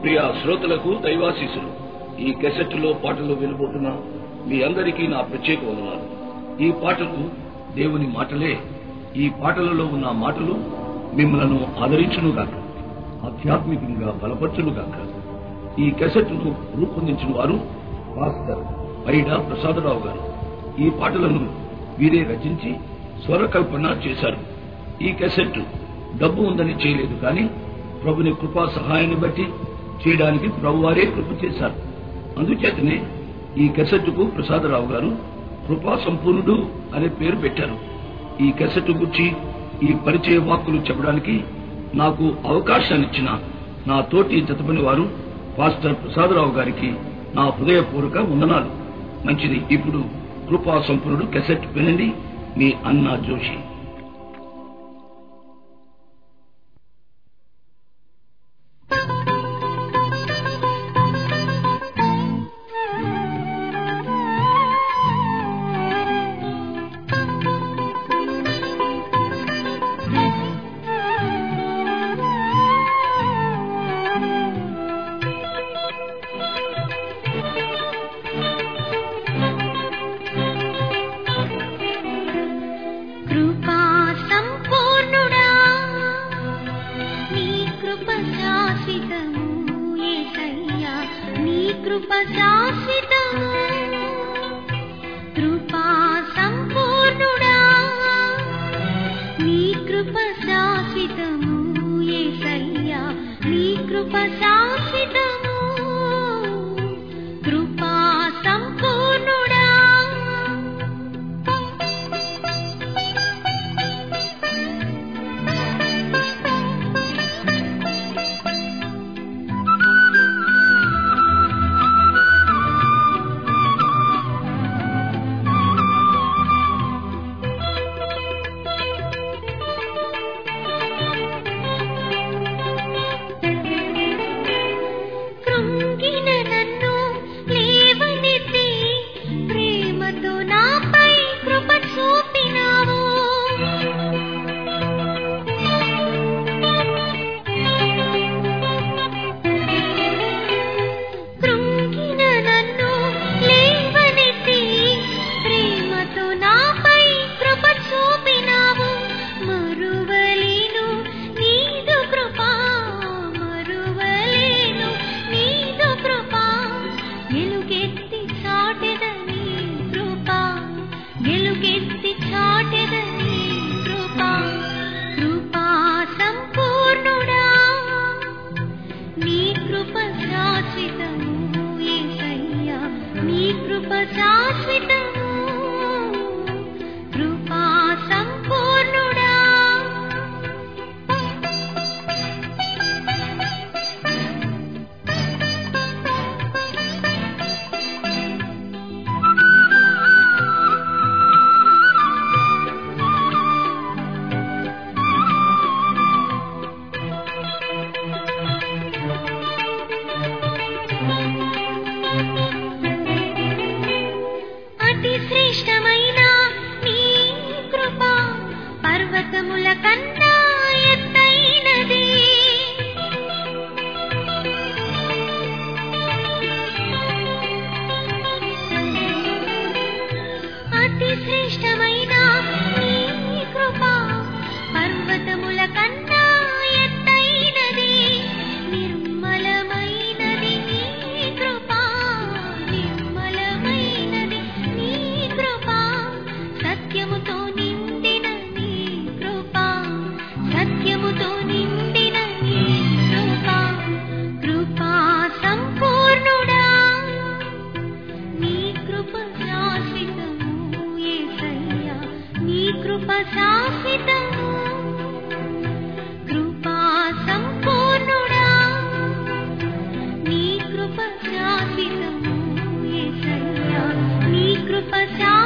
ప్రియ శ్రోతలకు దైవాశీసులు ఈ కెసెట్లో పాటలు వినబోతున్న మీ అందరికీ నా ప్రత్యేక వందనాలు ఈ పాటలు దేవుని మాటలే ఈ పాటలలో ఉన్న మాటలు మిమ్మలను ఆదరించునుగాక ఆధ్యాత్మికంగా బలపరచునుగాక ఈ కెసెట్ను రూపొందించిన వారు పాస్టర్ పైడా ప్రసాదరావు గారు ఈ పాటలను వీరే రచించి స్వరకల్పన చేశారు ఈ కెసెట్ డబ్బు ఉందని చేయలేదు కానీ ప్రభుని కృపా సహాయాన్ని బట్టి చేయడానికి ప్రభువారే కృప చేశారు అందుచేతనే ఈ కెసెట్కు ప్రసాదరావు గారు కృపా సంపూర్ణుడు అనే పేరు పెట్టారు ఈ కెసెట్ గురించి ఈ పరిచయ వాక్కులు చెప్పడానికి నాకు అవకాశాన్నిచ్చిన నా తోటి జతపని వారు పాస్టర్ ప్రసాదరావు గారికి నా హృదయపూర్వక వందనాలు మంచిది ఇప్పుడు కృపా సంపూర్ణుడు కెసెట్ వినండి మీ అన్నా జోషి కృపా సంపూర్ణుడా నీ కృప శాశ్వతము యేసయ్యా నీ కృప శాశ్వతము కృపా సంపూర్ణుడా నీ కృప శాశ్వతము యేసయ్యా నీ కృప శాశ్వతము కృపా సంపూర్ణుడా కృంగిన నన్ను లేవనెత్తి ప్రేమతో నాపై కృప చూపినావు కృంగిన నన్ను లేవనెత్తి ప్రేమతో నాపై కృప చూపినావు మరువలేను నీదు కృపా మరువలేను నీదు కృపా వెలుగెత్తి చాటెదని కృపా వెలుగెత్తి చాటెదని కృపా కృపా సంపూర్ణుడా నీ కృప శాశ్వతము యేసయ్యా నీ కృప శాశ్వతము కృపా సంపూర్ణుడా అతి శ్రేష్టమైన నీ కృప పర్వతముల కన్నా ఎత్తైనది అతి శ్రేష్టమైన నీ కృప పర్వతముల కన్నా ఎత్తైనది నిర్మలమైనది నీ కృప నిర్మలమైనది నీ కృప సత్యముతో నిండిన నీ కృప సత్యముతో నిండిన నీ కృప కృపా సంపూర్ణుడా నీ కృప శాశ్వతము యేసయ్యా నీ కృప శాశ్వతము కృపా సంపూర్ణుడా నీ కృప శాశ్వతము యేసయ్యా నీ కృప శాశ్వతము